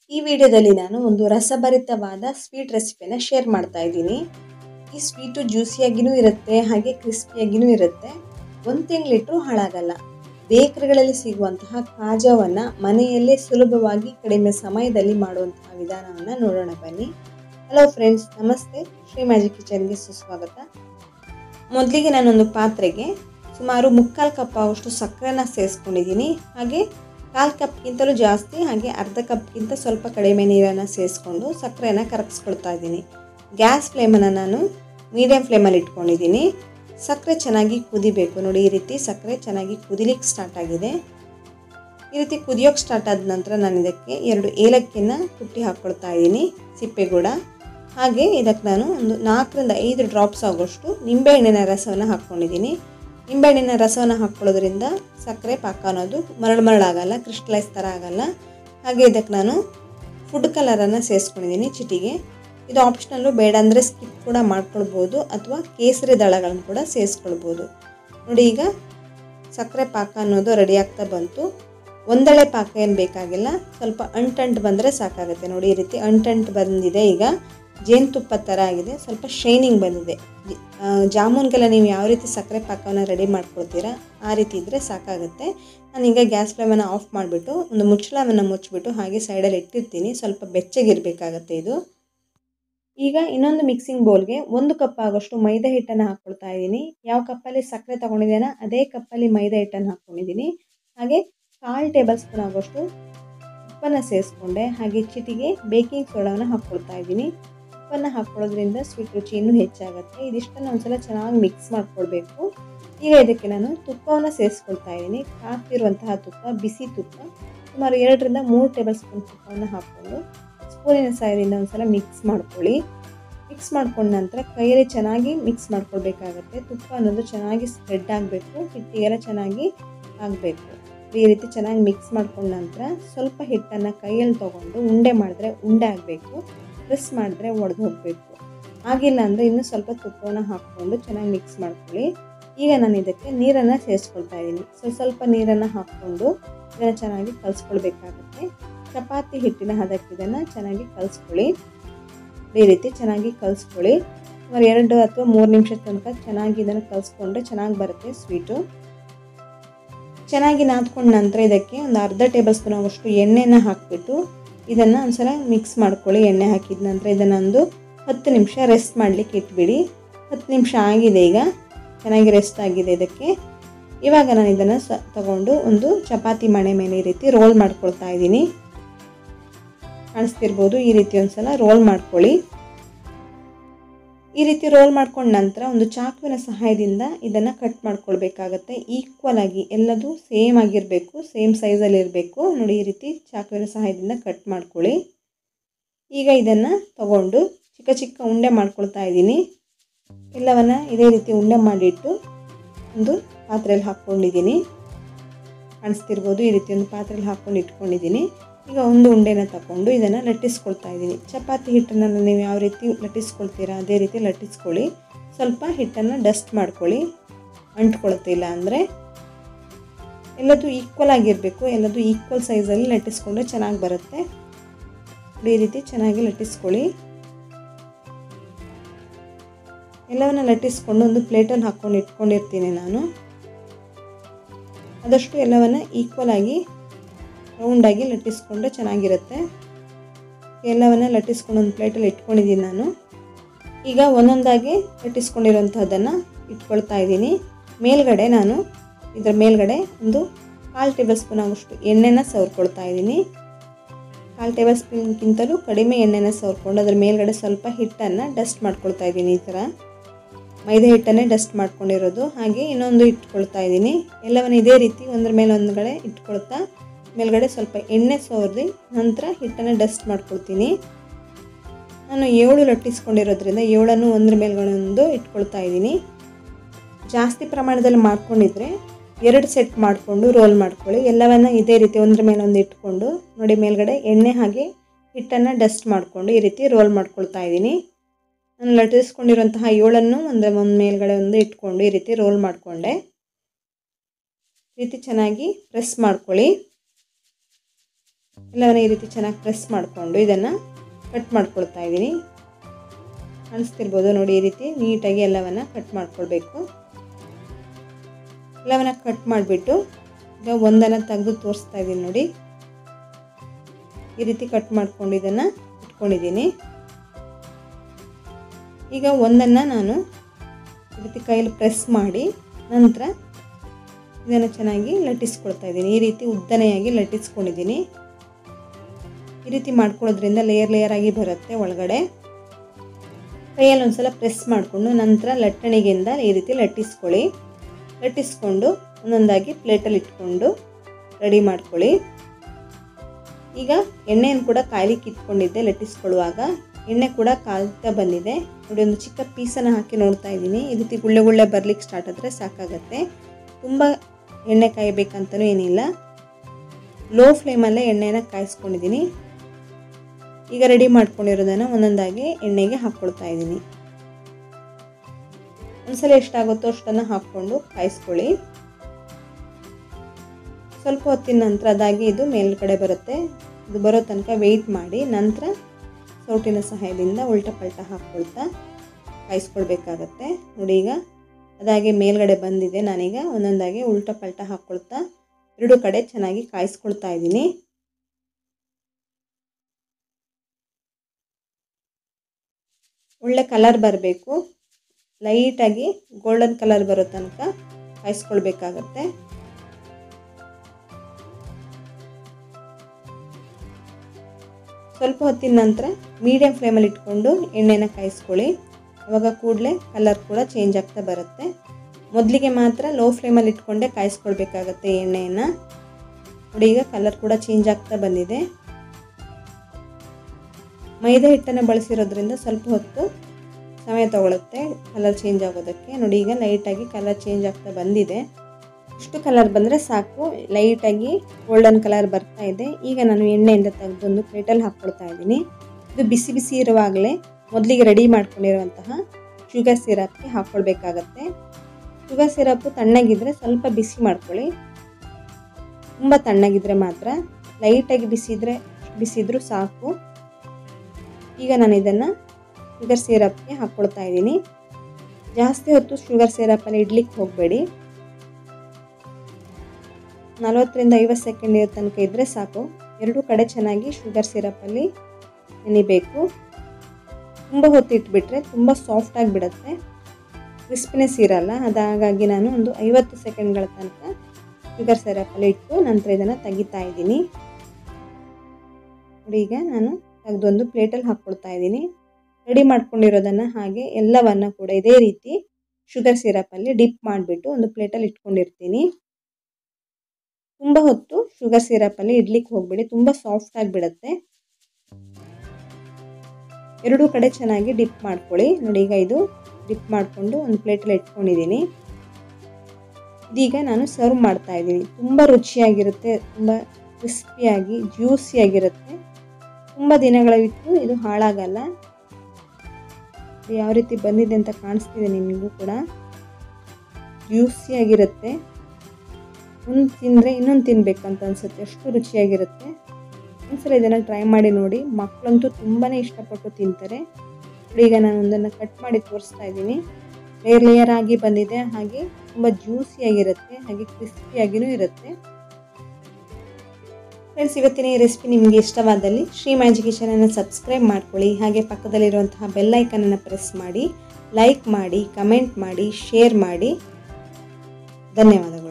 ಈ ವಿಡಿಯೋದಲ್ಲಿ ನಾನು ಒಂದು ರಸಭರಿತವಾದ ಸ್ವೀಟ್ ರೆಸಿಪಿನ ಶೇರ್ ಮಾಡ್ತಾ ಇದ್ದೀನಿ ಈ ಸ್ವೀಟು ಜ್ಯೂಸಿಯಾಗಿನೂ ಇರುತ್ತೆ ಹಾಗೆ ಕ್ರಿಸ್ಪಿಯಾಗಿನೂ ಇರುತ್ತೆ ಒಂದು ತಿಂಗಳಿಟ್ಟರೂ ಹಾಳಾಗಲ್ಲ ಬೇಕರಿಗಳಲ್ಲಿ ಸಿಗುವಂತಹ ಕಾಜಾವನ್ನು ಮನೆಯಲ್ಲೇ ಸುಲಭವಾಗಿ ಕಡಿಮೆ ಸಮಯದಲ್ಲಿ ಮಾಡುವಂತಹ ವಿಧಾನವನ್ನು ನೋಡೋಣ ಬನ್ನಿ ಹಲೋ ಫ್ರೆಂಡ್ಸ್ ನಮಸ್ತೆ ಶ್ರೀ ಮ್ಯಾಜಿಕ್ ಕಿಚನ್ಗೆ ಸುಸ್ವಾಗತ ಮೊದಲಿಗೆ ನಾನೊಂದು ಪಾತ್ರೆಗೆ ಸುಮಾರು ಮುಕ್ಕಾಲು ಕಪ್ ಆಗುವಷ್ಟು ಸಕ್ಕರೆನ ಸೇರಿಸ್ಕೊಂಡಿದ್ದೀನಿ ಹಾಗೆ ಕಾಲು ಕಪ್ಗಿಂತಲೂ ಜಾಸ್ತಿ ಹಾಗೆ ಅರ್ಧ ಕಪ್ಗಿಂತ ಸ್ವಲ್ಪ ಕಡಿಮೆ ನೀರನ್ನು ಸೇರಿಸ್ಕೊಂಡು ಸಕ್ಕರೆನ ಕರಗಿಸ್ಕೊಳ್ತಾ ಇದ್ದೀನಿ ಗ್ಯಾಸ್ ಫ್ಲೇಮನ್ನು ನಾನು ಮೀಡಿಯಮ್ ಫ್ಲೇಮಲ್ಲಿ ಇಟ್ಕೊಂಡಿದ್ದೀನಿ ಸಕ್ಕರೆ ಚೆನ್ನಾಗಿ ಕುದಿಬೇಕು ನೋಡಿ ಈ ರೀತಿ ಸಕ್ಕರೆ ಚೆನ್ನಾಗಿ ಕುದಿಲಿಕ್ಕೆ ಸ್ಟಾರ್ಟ್ ಆಗಿದೆ ಈ ರೀತಿ ಕುದಿಯೋಕ್ಕೆ ಸ್ಟಾರ್ಟ್ ಆದ ನಂತರ ನಾನು ಇದಕ್ಕೆ ಎರಡು ಏಲಕ್ಕಿನ ಕುಟ್ಟಿ ಹಾಕ್ಕೊಳ್ತಾ ಇದ್ದೀನಿ ಸಿಪ್ಪೆಗೂಡ ಹಾಗೆ ಇದಕ್ಕೆ ನಾನು ಒಂದು ನಾಲ್ಕರಿಂದ ಐದು ಡ್ರಾಪ್ಸ್ ಆಗೋಷ್ಟು ನಿಂಬೆಹಣ್ಣಿನ ರಸವನ್ನು ಹಾಕ್ಕೊಂಡಿದ್ದೀನಿ ನಿಂಬೆಹಣ್ಣಿನ ರಸವನ್ನು ಹಾಕ್ಕೊಳ್ಳೋದ್ರಿಂದ ಸಕ್ಕರೆ ಪಾಕ ಅನ್ನೋದು ಮರಳು ಮರಳಾಗಲ್ಲ ಕ್ರಿಸ್ಟಲೈಸ್ ಥರ ಆಗಲ್ಲ ಹಾಗೆ ಇದಕ್ಕೆ ನಾನು ಫುಡ್ ಕಲರನ್ನು ಸೇರಿಸ್ಕೊಂಡಿದ್ದೀನಿ ಚಿಟಿಗೆ ಇದು ಆಪ್ಷನಲ್ಲು ಬೇಡ ಅಂದರೆ ಸ್ಕಿಪ್ ಕೂಡ ಮಾಡ್ಕೊಳ್ಬೋದು ಅಥವಾ ಕೇಸರಿ ದಳಗಳನ್ನು ಕೂಡ ಸೇರಿಸ್ಕೊಳ್ಬೋದು ನೋಡಿ ಈಗ ಸಕ್ಕರೆ ಪಾಕ ಅನ್ನೋದು ರೆಡಿ ಆಗ್ತಾ ಬಂತು ಒಂದಳೆ ಪಾಕ ಏನು ಬೇಕಾಗಿಲ್ಲ ಸ್ವಲ್ಪ ಅಂಟಂಟು ಬಂದರೆ ಸಾಕಾಗುತ್ತೆ ನೋಡಿ ಈ ರೀತಿ ಅಂಟಂಟು ಬಂದಿದೆ ಈಗ ಜೇನುತುಪ್ಪ ಥರ ಆಗಿದೆ ಸ್ವಲ್ಪ ಶೈನಿಂಗ್ ಬಂದಿದೆ ಜಾಮೂನ್ಗೆಲ್ಲ ನೀವು ಯಾವ ರೀತಿ ಸಕ್ಕರೆ ಪಾಕವನ್ನು ರೆಡಿ ಮಾಡ್ಕೊಳ್ತೀರಾ ಆ ರೀತಿ ಇದ್ದರೆ ಸಾಕಾಗುತ್ತೆ ನಾನೀಗ ಗ್ಯಾಸ್ ಫ್ಲೇಮನ್ನು ಆಫ್ ಮಾಡಿಬಿಟ್ಟು ಒಂದು ಮುಚ್ಚಳವನ್ನು ಮುಚ್ಚಿಬಿಟ್ಟು ಹಾಗೆ ಸೈಡಲ್ಲಿ ಇಟ್ಟಿರ್ತೀನಿ ಸ್ವಲ್ಪ ಬೆಚ್ಚಗಿರಬೇಕಾಗತ್ತೆ ಇದು ಈಗ ಇನ್ನೊಂದು ಮಿಕ್ಸಿಂಗ್ ಬೌಲ್ಗೆ ಒಂದು ಕಪ್ ಆಗೋಷ್ಟು ಮೈದಾ ಹಿಟ್ಟನ್ನು ಹಾಕ್ಕೊಳ್ತಾ ಇದ್ದೀನಿ ಯಾವ ಕಪ್ಪಲ್ಲಿ ಸಕ್ಕರೆ ತೊಗೊಂಡಿದ್ದೀನ ಅದೇ ಕಪ್ಪಲ್ಲಿ ಮೈದಾ ಹಿಟ್ಟನ್ನು ಹಾಕ್ಕೊಂಡಿದ್ದೀನಿ ಹಾಗೆ ಕಾಲು ಟೇಬಲ್ ಸ್ಪೂನ್ ಆಗೋಷ್ಟು ಉಪ್ಪನ್ನು ಸೇರಿಸ್ಕೊಂಡೆ ಹಾಗೆ ಚಿಟಿಗೆ ಬೇಕಿಂಗ್ ಸೋಡಾವನ್ನು ಹಾಕ್ಕೊಳ್ತಾ ಇದ್ದೀನಿ ಉಪ್ಪನ್ನು ಹಾಕ್ಕೊಳ್ಳೋದ್ರಿಂದ ಸ್ವೀಟ್ ರುಚಿ ಇನ್ನೂ ಹೆಚ್ಚಾಗುತ್ತೆ ಇದಿಷ್ಟನ್ನು ಒಂದ್ಸಲ ಚೆನ್ನಾಗಿ ಮಿಕ್ಸ್ ಮಾಡ್ಕೊಳ್ಬೇಕು ಈಗ ಇದಕ್ಕೆ ನಾನು ತುಪ್ಪವನ್ನು ಸೇರಿಸ್ಕೊಳ್ತಾ ಇದ್ದೀನಿ ಕಾಕ್ತಿರುವಂತಹ ತುಪ್ಪ ಬಿಸಿ ತುಪ್ಪ ಸುಮಾರು ಎರಡರಿಂದ ಮೂರು ಟೇಬಲ್ ಸ್ಪೂನ್ ತುಪ್ಪವನ್ನು ಹಾಕ್ಕೊಂಡು ಸ್ಪೂನಿನ ಸಹಾಯದಿಂದ ಒಂದ್ಸಲ ಮಿಕ್ಸ್ ಮಾಡ್ಕೊಳ್ಳಿ ಮಿಕ್ಸ್ ಮಾಡ್ಕೊಂಡ ನಂತರ ಕೈಯಲ್ಲಿ ಚೆನ್ನಾಗಿ ಮಿಕ್ಸ್ ಮಾಡ್ಕೊಳ್ಬೇಕಾಗತ್ತೆ ತುಪ್ಪ ಅನ್ನೋದು ಚೆನ್ನಾಗಿ ಸ್ಪ್ರೆಡ್ ಆಗಬೇಕು ಹಿಟ್ಟಿಗೆಲ್ಲ ಚೆನ್ನಾಗಿ ಆಗಬೇಕು ಈ ರೀತಿ ಚೆನ್ನಾಗಿ ಮಿಕ್ಸ್ ಮಾಡ್ಕೊಂಡ ನಂತರ ಸ್ವಲ್ಪ ಹಿಟ್ಟನ್ನು ಕೈಯಲ್ಲಿ ತೊಗೊಂಡು ಉಂಡೆ ಮಾಡಿದ್ರೆ ಉಂಡೆ ಆಗಬೇಕು ಪ್ರೆಸ್ ಮಾಡಿದ್ರೆ ಒಡೆದು ಹೋಗಬೇಕು ಆಗಿಲ್ಲ ಅಂದರೆ ಇನ್ನೂ ಸ್ವಲ್ಪ ತುಪ್ಪವನ್ನು ಹಾಕ್ಕೊಂಡು ಚೆನ್ನಾಗಿ ಮಿಕ್ಸ್ ಮಾಡ್ಕೊಳ್ಳಿ ಈಗ ನಾನು ಇದಕ್ಕೆ ನೀರನ್ನು ಸೇರಿಸ್ಕೊಳ್ತಾ ಇದ್ದೀನಿ ಸ್ವಲ್ಪ ಸ್ವಲ್ಪ ನೀರನ್ನು ಹಾಕ್ಕೊಂಡು ಇದನ್ನು ಚೆನ್ನಾಗಿ ಕಲಿಸ್ಕೊಳ್ಬೇಕಾಗುತ್ತೆ ಚಪಾತಿ ಹಿಟ್ಟಿನ ಹದಕ್ಕೆ ಇದನ್ನು ಚೆನ್ನಾಗಿ ಕಲಿಸ್ಕೊಳ್ಳಿ ಈ ರೀತಿ ಚೆನ್ನಾಗಿ ಕಲಿಸ್ಕೊಳ್ಳಿ ಸುಮಾರು ಎರಡು ಅಥವಾ ಮೂರು ನಿಮಿಷ ತನಕ ಚೆನ್ನಾಗಿ ಇದನ್ನು ಕಲಿಸ್ಕೊಂಡ್ರೆ ಚೆನ್ನಾಗಿ ಬರುತ್ತೆ ಸ್ವೀಟು ಚೆನ್ನಾಗಿ ನಾದ್ಕೊಂಡ ನಂತರ ಇದಕ್ಕೆ ಒಂದು ಅರ್ಧ ಟೇಬಲ್ ಸ್ಪೂನ್ ಆಗೋಷ್ಟು ಎಣ್ಣೆನ ಹಾಕಿಬಿಟ್ಟು ಇದನ್ನು ಒಂದ್ಸಲ ಮಿಕ್ಸ್ ಮಾಡ್ಕೊಳ್ಳಿ ಎಣ್ಣೆ ಹಾಕಿದ ನಂತರ ಇದನ್ನು ಒಂದು ಹತ್ತು ನಿಮಿಷ ರೆಸ್ಟ್ ಮಾಡಲಿಕ್ಕೆ ಇಟ್ಬಿಡಿ ಹತ್ತು ನಿಮಿಷ ಆಗಿದೆ ಈಗ ಚೆನ್ನಾಗಿ ರೆಸ್ಟ್ ಆಗಿದೆ ಇದಕ್ಕೆ ಇವಾಗ ನಾನು ಇದನ್ನು ಸ ತಗೊಂಡು ಒಂದು ಚಪಾತಿ ಮಣೆ ಮೇಲೆ ಈ ರೀತಿ ರೋಲ್ ಮಾಡ್ಕೊಳ್ತಾ ಇದ್ದೀನಿ ಕಾಣಿಸ್ತಿರ್ಬೋದು ಈ ರೀತಿ ಒಂದ್ಸಲ ರೋಲ್ ಮಾಡ್ಕೊಳ್ಳಿ ಈ ರೀತಿ ರೋಲ್ ಮಾಡ್ಕೊಂಡ ನಂತರ ಒಂದು ಚಾಕುವಿನ ಸಹಾಯದಿಂದ ಇದನ್ನು ಕಟ್ ಮಾಡ್ಕೊಳ್ಬೇಕಾಗತ್ತೆ ಈಕ್ವಲ್ ಆಗಿ ಎಲ್ಲದೂ ಸೇಮ್ ಆಗಿರಬೇಕು ಸೇಮ್ ಸೈಜಲ್ಲಿ ಇರಬೇಕು ನೋಡಿ ಈ ರೀತಿ ಚಾಕುವಿನ ಸಹಾಯದಿಂದ ಕಟ್ ಮಾಡ್ಕೊಳ್ಳಿ ಈಗ ಇದನ್ನು ತಗೊಂಡು ಚಿಕ್ಕ ಚಿಕ್ಕ ಉಂಡೆ ಮಾಡ್ಕೊಳ್ತಾ ಇದ್ದೀನಿ ಎಲ್ಲವನ್ನ ಇದೇ ರೀತಿ ಉಂಡೆ ಮಾಡಿಟ್ಟು ಒಂದು ಪಾತ್ರೆಯಲ್ಲಿ ಹಾಕ್ಕೊಂಡಿದ್ದೀನಿ ಕಾಣಿಸ್ತಿರ್ಬೋದು ಈ ರೀತಿ ಒಂದು ಪಾತ್ರೆಯಲ್ಲಿ ಹಾಕ್ಕೊಂಡು ಇಟ್ಕೊಂಡಿದ್ದೀನಿ ಈಗ ಒಂದು ಉಂಡೆನ ತಗೊಂಡು ಇದನ್ನು ಲಟ್ಟಿಸ್ಕೊಳ್ತಾ ಇದ್ದೀನಿ ಚಪಾತಿ ಹಿಟ್ಟನ್ನು ನೀವು ಯಾವ ರೀತಿ ಲಟ್ಟಿಸ್ಕೊಳ್ತೀರಾ ಅದೇ ರೀತಿ ಲಟ್ಟಿಸ್ಕೊಳ್ಳಿ ಸ್ವಲ್ಪ ಹಿಟ್ಟನ್ನು ಡಸ್ಟ್ ಮಾಡ್ಕೊಳ್ಳಿ ಅಂಟ್ಕೊಳುತ್ತೆ ಇಲ್ಲ ಅಂದರೆ ಎಲ್ಲದೂ ಈಕ್ವಲ್ ಆಗಿರಬೇಕು ಎಲ್ಲದೂ ಈಕ್ವಲ್ ಸೈಜಲ್ಲಿ ಲಟ್ಟಿಸ್ಕೊಂಡ್ರೆ ಚೆನ್ನಾಗಿ ಬರುತ್ತೆ ಈ ರೀತಿ ಚೆನ್ನಾಗಿ ಲಟ್ಟಿಸ್ಕೊಳ್ಳಿ ಎಲ್ಲವನ್ನ ಲಟ್ಟಿಸ್ಕೊಂಡು ಒಂದು ಪ್ಲೇಟಲ್ಲಿ ಹಾಕ್ಕೊಂಡು ಇಟ್ಕೊಂಡಿರ್ತೀನಿ ನಾನು ಆದಷ್ಟು ಎಲ್ಲವನ್ನು ಈಕ್ವಲ್ ಆಗಿ ರೌಂಡಾಗಿ ಲಟ್ಟಿಸ್ಕೊಂಡ್ರೆ ಚೆನ್ನಾಗಿರುತ್ತೆ ಎಲ್ಲವನ್ನು ಲಟ್ಟಿಸ್ಕೊಂಡು ಒಂದು ಪ್ಲೇಟಲ್ಲಿ ಇಟ್ಕೊಂಡಿದ್ದೀನಿ ನಾನು ಈಗ ಒಂದೊಂದಾಗಿ ಲಟ್ಟಿಸ್ಕೊಂಡಿರೋಂಥದ್ದನ್ನು ಇಟ್ಕೊಳ್ತಾ ಇದ್ದೀನಿ ಮೇಲ್ಗಡೆ ನಾನು ಇದರ ಮೇಲ್ಗಡೆ ಒಂದು ಕಾಲು ಟೇಬಲ್ ಸ್ಪೂನ್ ಆಗೋಷ್ಟು ಎಣ್ಣೆನ ಸವರ್ಕೊಳ್ತಾ ಇದ್ದೀನಿ ಕಾಲು ಟೇಬಲ್ ಸ್ಪೂನ್ಗಿಂತಲೂ ಕಡಿಮೆ ಎಣ್ಣೆನ ಸವರ್ಕೊಂಡು ಅದ್ರ ಮೇಲ್ಗಡೆ ಸ್ವಲ್ಪ ಹಿಟ್ಟನ್ನು ಡಸ್ಟ್ ಮಾಡ್ಕೊಳ್ತಾ ಇದ್ದೀನಿ ಈ ಥರ ಮೈದಾ ಹಿಟ್ಟನ್ನೇ ಡಸ್ಟ್ ಮಾಡ್ಕೊಂಡಿರೋದು ಹಾಗೆ ಇನ್ನೊಂದು ಇಟ್ಕೊಳ್ತಾ ಇದ್ದೀನಿ ಎಲ್ಲವನ್ನು ಇದೇ ರೀತಿ ಒಂದ್ರ ಮೇಲೆ ಒಂದ್ಗಡೆ ಇಟ್ಕೊಳ್ತಾ ಮೇಲ್ಗಡೆ ಸ್ವಲ್ಪ ಎಣ್ಣೆ ಸವರ್ದು ನಂತರ ಹಿಟ್ಟನ್ನು ಡಸ್ಟ್ ಮಾಡ್ಕೊಳ್ತೀನಿ ನಾನು ಏಳು ಲಟ್ಟಿಸ್ಕೊಂಡಿರೋದ್ರಿಂದ ಏಳನ್ನು ಒಂದ್ರ ಮೇಲ್ಗಡೆ ಒಂದು ಇಟ್ಕೊಳ್ತಾ ಇದ್ದೀನಿ ಜಾಸ್ತಿ ಪ್ರಮಾಣದಲ್ಲಿ ಮಾಡ್ಕೊಂಡಿದ್ರೆ ಎರಡು ಸೆಟ್ ಮಾಡಿಕೊಂಡು ರೋಲ್ ಮಾಡ್ಕೊಳ್ಳಿ ಎಲ್ಲವನ್ನು ಇದೇ ರೀತಿ ಒಂದ್ರ ಮೇಲೆ ಒಂದು ಇಟ್ಕೊಂಡು ನೋಡಿ ಮೇಲ್ಗಡೆ ಎಣ್ಣೆ ಹಾಗೆ ಹಿಟ್ಟನ್ನು ಡಸ್ಟ್ ಮಾಡಿಕೊಂಡು ಈ ರೀತಿ ರೋಲ್ ಮಾಡ್ಕೊಳ್ತಾ ಇದ್ದೀನಿ ನಾನು ಲಟ್ಟಿಸ್ಕೊಂಡಿರೋಂತಹ ಏಳನ್ನು ಒಂದು ಒಂದು ಮೇಲ್ಗಡೆ ಒಂದು ಇಟ್ಕೊಂಡು ಈ ರೀತಿ ರೋಲ್ ಮಾಡಿಕೊಂಡೆ ಈ ರೀತಿ ಚೆನ್ನಾಗಿ ಪ್ರೆಸ್ ಮಾಡ್ಕೊಳ್ಳಿ ಎಲ್ಲವನ್ನ ಈ ರೀತಿ ಚೆನ್ನಾಗಿ ಪ್ರೆಸ್ ಮಾಡಿಕೊಂಡು ಇದನ್ನು ಕಟ್ ಮಾಡ್ಕೊಳ್ತಾ ಇದ್ದೀನಿ ಕಾಣಿಸ್ತಿರ್ಬೋದು ನೋಡಿ ಈ ರೀತಿ ನೀಟಾಗಿ ಎಲ್ಲವನ್ನು ಕಟ್ ಮಾಡ್ಕೊಳ್ಬೇಕು ಎಲ್ಲವನ್ನ ಕಟ್ ಮಾಡಿಬಿಟ್ಟು ಈಗ ಒಂದನ್ನು ತೆಗೆದು ತೋರಿಸ್ತಾ ಇದ್ದೀನಿ ನೋಡಿ ಈ ರೀತಿ ಕಟ್ ಮಾಡ್ಕೊಂಡು ಇದನ್ನು ಇಟ್ಕೊಂಡಿದ್ದೀನಿ ಈಗ ಒಂದನ್ನು ನಾನು ಈ ರೀತಿ ಕೈಯಲ್ಲಿ ಪ್ರೆಸ್ ಮಾಡಿ ನಂತರ ಇದನ್ನು ಚೆನ್ನಾಗಿ ಲಟ್ಟಿಸ್ಕೊಳ್ತಾ ಇದ್ದೀನಿ ಈ ರೀತಿ ಉದ್ದನೆಯಾಗಿ ಲಟ್ಟಿಸ್ಕೊಂಡಿದ್ದೀನಿ ಈ ರೀತಿ ಮಾಡ್ಕೊಳ್ಳೋದ್ರಿಂದ ಲೇಯರ್ ಲೇಯರ್ ಆಗಿ ಬರುತ್ತೆ ಒಳಗಡೆ ಕೈಯಲ್ಲಿ ಒಂದ್ಸಲ ಪ್ರೆಸ್ ಮಾಡಿಕೊಂಡು ನಂತರ ಲಟ್ಟಣಿಗೆಯಿಂದ ಈ ರೀತಿ ಲಟ್ಟಿಸ್ಕೊಳ್ಳಿ ಲಟ್ಟಿಸ್ಕೊಂಡು ಒಂದೊಂದಾಗಿ ಪ್ಲೇಟಲ್ಲಿ ಇಟ್ಕೊಂಡು ರೆಡಿ ಮಾಡ್ಕೊಳ್ಳಿ ಈಗ ಎಣ್ಣೆಯನ್ನು ಕೂಡ ಕಾಯ್ಲಿಕ್ಕೆ ಇಟ್ಕೊಂಡಿದ್ದೆ ಲಟ್ಟಿಸ್ಕೊಳ್ಳುವಾಗ ಎಣ್ಣೆ ಕೂಡ ಕಾಲ್ತಾ ಬಂದಿದೆ ನೋಡಿ ಒಂದು ಚಿಕ್ಕ ಪೀಸನ್ನು ಹಾಕಿ ನೋಡ್ತಾ ಇದ್ದೀನಿ ಈ ರೀತಿ ಗುಳ್ಳೆ ಗುಳ್ಳೆ ಬರ್ಲಿಕ್ಕೆ ಸ್ಟಾರ್ಟ್ ಆದರೆ ಸಾಕಾಗತ್ತೆ ತುಂಬ ಎಣ್ಣೆ ಕಾಯಬೇಕಂತಲೂ ಏನಿಲ್ಲ ಲೋ ಫ್ಲೇಮಲ್ಲೇ ಎಣ್ಣೆನ ಕಾಯಿಸ್ಕೊಂಡಿದ್ದೀನಿ ಈಗ ರೆಡಿ ಮಾಡ್ಕೊಂಡಿರೋದನ್ನು ಒಂದೊಂದಾಗಿ ಎಣ್ಣೆಗೆ ಹಾಕ್ಕೊಳ್ತಾ ಇದ್ದೀನಿ ಒಂದ್ಸಲ ಎಷ್ಟಾಗುತ್ತೋ ಅಷ್ಟನ್ನು ಹಾಕ್ಕೊಂಡು ಕಾಯಿಸ್ಕೊಳ್ಳಿ ಸ್ವಲ್ಪ ಹೊತ್ತಿನ ನಂತರ ಅದಾಗಿ ಇದು ಮೇಲ್ಗಡೆ ಬರುತ್ತೆ ಇದು ಬರೋ ತನಕ ವೆಯ್ಟ್ ಮಾಡಿ ನಂತರ ಸೌಟಿನ ಸಹಾಯದಿಂದ ಉಲ್ಟ ಪಲ್ಟ ಹಾಕ್ಕೊಳ್ತಾ ಕಾಯಿಸ್ಕೊಳ್ಬೇಕಾಗತ್ತೆ ನೋಡಿ ಈಗ ಅದಾಗಿ ಮೇಲ್ಗಡೆ ಬಂದಿದೆ ನಾನೀಗ ಒಂದೊಂದಾಗಿ ಉಲ್ಟ ಪಲ್ಟ ಹಾಕ್ಕೊಳ್ತಾ ಎರಡು ಕಡೆ ಚೆನ್ನಾಗಿ ಕಾಯಿಸ್ಕೊಳ್ತಾ ಇದ್ದೀನಿ ಒಳ್ಳೆ ಕಲರ್ ಬರಬೇಕು ಲೈಟಾಗಿ ಗೋಲ್ಡನ್ ಕಲರ್ ಬರೋ ತನಕ ಕಾಯಿಸ್ಕೊಳ್ಬೇಕಾಗತ್ತೆ ಸ್ವಲ್ಪ ಹೊತ್ತಿನ ನಂತರ ಮೀಡಿಯಮ್ ಫ್ಲೇಮಲ್ಲಿ ಇಟ್ಕೊಂಡು ಎಣ್ಣೆನ ಕಾಯಿಸ್ಕೊಳ್ಳಿ ಅವಾಗ ಕೂಡಲೇ ಕಲರ್ ಕೂಡ ಚೇಂಜ್ ಆಗ್ತಾ ಬರುತ್ತೆ ಮೊದಲಿಗೆ ಮಾತ್ರ ಲೋ ಫ್ಲೇಮಲ್ಲಿ ಇಟ್ಕೊಂಡೇ ಕಾಯಿಸ್ಕೊಳ್ಬೇಕಾಗತ್ತೆ ಎಣ್ಣೆಯನ್ನು ನೋಡಿ ಈಗ ಕಲರ್ ಕೂಡ ಚೇಂಜ್ ಆಗ್ತಾ ಬಂದಿದೆ ಮೈದಾ ಹಿಟ್ಟನ್ನು ಬಳಸಿರೋದ್ರಿಂದ ಸ್ವಲ್ಪ ಹೊತ್ತು ಸಮಯ ತಗೊಳುತ್ತೆ ಕಲರ್ ಚೇಂಜ್ ಆಗೋದಕ್ಕೆ ನೋಡಿ ಈಗ ಲೈಟಾಗಿ ಕಲರ್ ಚೇಂಜ್ ಆಗ್ತಾ ಬಂದಿದೆ ಇಷ್ಟು ಕಲರ್ ಬಂದರೆ ಸಾಕು ಲೈಟಾಗಿ ಗೋಲ್ಡನ್ ಕಲರ್ ಬರ್ತಾ ಇದೆ ಈಗ ನಾನು ಎಣ್ಣೆಯಿಂದ ತೆಗೆದೊಂದು ಪ್ಲೇಟಲ್ಲಿ ಹಾಕ್ಕೊಳ್ತಾ ಇದ್ದೀನಿ ಇದು ಬಿಸಿ ಬಿಸಿ ಇರುವಾಗಲೇ ಮೊದಲಿಗೆ ರೆಡಿ ಮಾಡ್ಕೊಂಡಿರುವಂತಹ ಶುಗರ್ ಸಿರಪ್ಗೆ ಹಾಕ್ಕೊಳ್ಬೇಕಾಗತ್ತೆ ಶುಗರ್ ಸಿರಪ್ಪು ತಣ್ಣಗಿದ್ರೆ ಸ್ವಲ್ಪ ಬಿಸಿ ಮಾಡ್ಕೊಳ್ಳಿ ತುಂಬ ತಣ್ಣಗಿದ್ರೆ ಮಾತ್ರ ಲೈಟಾಗಿ ಬಿಸಿದ್ರೆ ಬಿಸಿದ್ರೂ ಸಾಕು ಈಗ ನಾನು ಇದನ್ನು ಶುಗರ್ ಸಿರಪ್ಗೆ ಹಾಕ್ಕೊಳ್ತಾ ಇದ್ದೀನಿ ಜಾಸ್ತಿ ಹೊತ್ತು ಶುಗರ್ ಸಿರಪ್ಪಲ್ಲಿ ಇಡ್ಲಿಕ್ಕೆ ಹೋಗಬೇಡಿ ನಲವತ್ತರಿಂದ ಐವತ್ತು ಸೆಕೆಂಡ್ ಇರೋ ತನಕ ಇದ್ದರೆ ಸಾಕು ಎರಡೂ ಕಡೆ ಚೆನ್ನಾಗಿ ಶುಗರ್ ಸಿರಪ್ಪಲ್ಲಿ ನೆನಿಬೇಕು ತುಂಬ ಹೊತ್ತು ಇಟ್ಬಿಟ್ರೆ ತುಂಬ ಸಾಫ್ಟಾಗಿ ಬಿಡುತ್ತೆ ಕ್ರಿಸ್ಪಿನೆಸ್ ಇರಲ್ಲ ಅದು ಹಾಗಾಗಿ ನಾನು ಒಂದು ಐವತ್ತು ಸೆಕೆಂಡ್ಗಳ ತನಕ ಶುಗರ್ ಸಿರಪ್ಪಲ್ಲಿ ಇಟ್ಟು ನಂತರ ಇದನ್ನು ತೆಗಿತಾ ಇದ್ದೀನಿ ನೋಡಿ ಈಗ ನಾನು ತೆಗೆದೊಂದು ಪ್ಲೇಟಲ್ಲಿ ಹಾಕ್ಕೊಳ್ತಾ ಇದ್ದೀನಿ ರೆಡಿ ಮಾಡ್ಕೊಂಡಿರೋದನ್ನು ಹಾಗೆ ಎಲ್ಲವನ್ನು ಕೂಡ ಇದೇ ರೀತಿ ಶುಗರ್ ಸಿರಪ್ಪಲ್ಲಿ ಡಿಪ್ ಮಾಡಿಬಿಟ್ಟು ಒಂದು ಪ್ಲೇಟಲ್ಲಿ ಇಟ್ಕೊಂಡಿರ್ತೀನಿ ತುಂಬ ಹೊತ್ತು ಶುಗರ್ ಸಿರಪ್ಪಲ್ಲಿ ಇಡ್ಲಿಕ್ಕೆ ಹೋಗ್ಬೇಡಿ ತುಂಬ ಸಾಫ್ಟ್ ಆಗಿಬಿಡುತ್ತೆ ಎರಡೂ ಕಡೆ ಚೆನ್ನಾಗಿ ಡಿಪ್ ಮಾಡ್ಕೊಳ್ಳಿ ನೋಡಿ ಈಗ ಇದು ಡಿಪ್ ಮಾಡಿಕೊಂಡು ಒಂದು ಪ್ಲೇಟಲ್ಲಿ ಇಟ್ಕೊಂಡಿದ್ದೀನಿ ಇದೀಗ ನಾನು ಸರ್ವ್ ಮಾಡ್ತಾ ಇದ್ದೀನಿ ತುಂಬ ರುಚಿಯಾಗಿರುತ್ತೆ ತುಂಬ ಕ್ರಿಸ್ಪಿಯಾಗಿ ಜ್ಯೂಸಿಯಾಗಿರುತ್ತೆ ತುಂಬ ದಿನಗಳಿಟ್ಟು ಇದು ಹಾಳಾಗಲ್ಲ ಯಾವ ರೀತಿ ಬಂದಿದೆ ಅಂತ ಕಾಣಿಸ್ತಿದೆ ನಿಮಗೂ ಕೂಡ ಜ್ಯೂಸಿಯಾಗಿರುತ್ತೆ ಒಂದು ತಿಂದರೆ ಇನ್ನೊಂದು ತಿನ್ಬೇಕಂತ ಅನಿಸುತ್ತೆ ಅಷ್ಟು ರುಚಿಯಾಗಿರುತ್ತೆ ಒಂದ್ಸಲ ಇದನ್ನು ಟ್ರೈ ಮಾಡಿ ನೋಡಿ ಮಕ್ಕಳಂತೂ ತುಂಬಾ ಇಷ್ಟಪಟ್ಟು ತಿಂತಾರೆ ಈಗ ನಾನು ಒಂದನ್ನು ಕಟ್ ಮಾಡಿ ತೋರಿಸ್ತಾ ಇದ್ದೀನಿ ಲೇಯರ್ ಲೇಯರ್ ಆಗಿ ಬಂದಿದೆ ಹಾಗೆ ತುಂಬ ಜ್ಯೂಸಿಯಾಗಿರುತ್ತೆ ಹಾಗೆ ಕ್ರಿಸ್ಪಿಯಾಗಿಯೂ ಇರುತ್ತೆ ಫ್ರೆಂಡ್ಸ್ ಇವತ್ತಿನ ಈ ರೆಸಿಪಿ ನಿಮಗೆ ಇಷ್ಟವಾದಲ್ಲಿ ಶ್ರೀ ಮ್ಯಾಜಿಕ್ ಕಿಚನನ್ನು ಸಬ್ಸ್ಕ್ರೈಬ್ ಮಾಡ್ಕೊಳ್ಳಿ ಹಾಗೆ ಪಕ್ಕದಲ್ಲಿರುವಂತಹ ಬೆಲ್ಲೈಕನನ್ನು ಪ್ರೆಸ್ ಮಾಡಿ ಲೈಕ್ ಮಾಡಿ ಕಮೆಂಟ್ ಮಾಡಿ ಶೇರ್ ಮಾಡಿ ಧನ್ಯವಾದಗಳು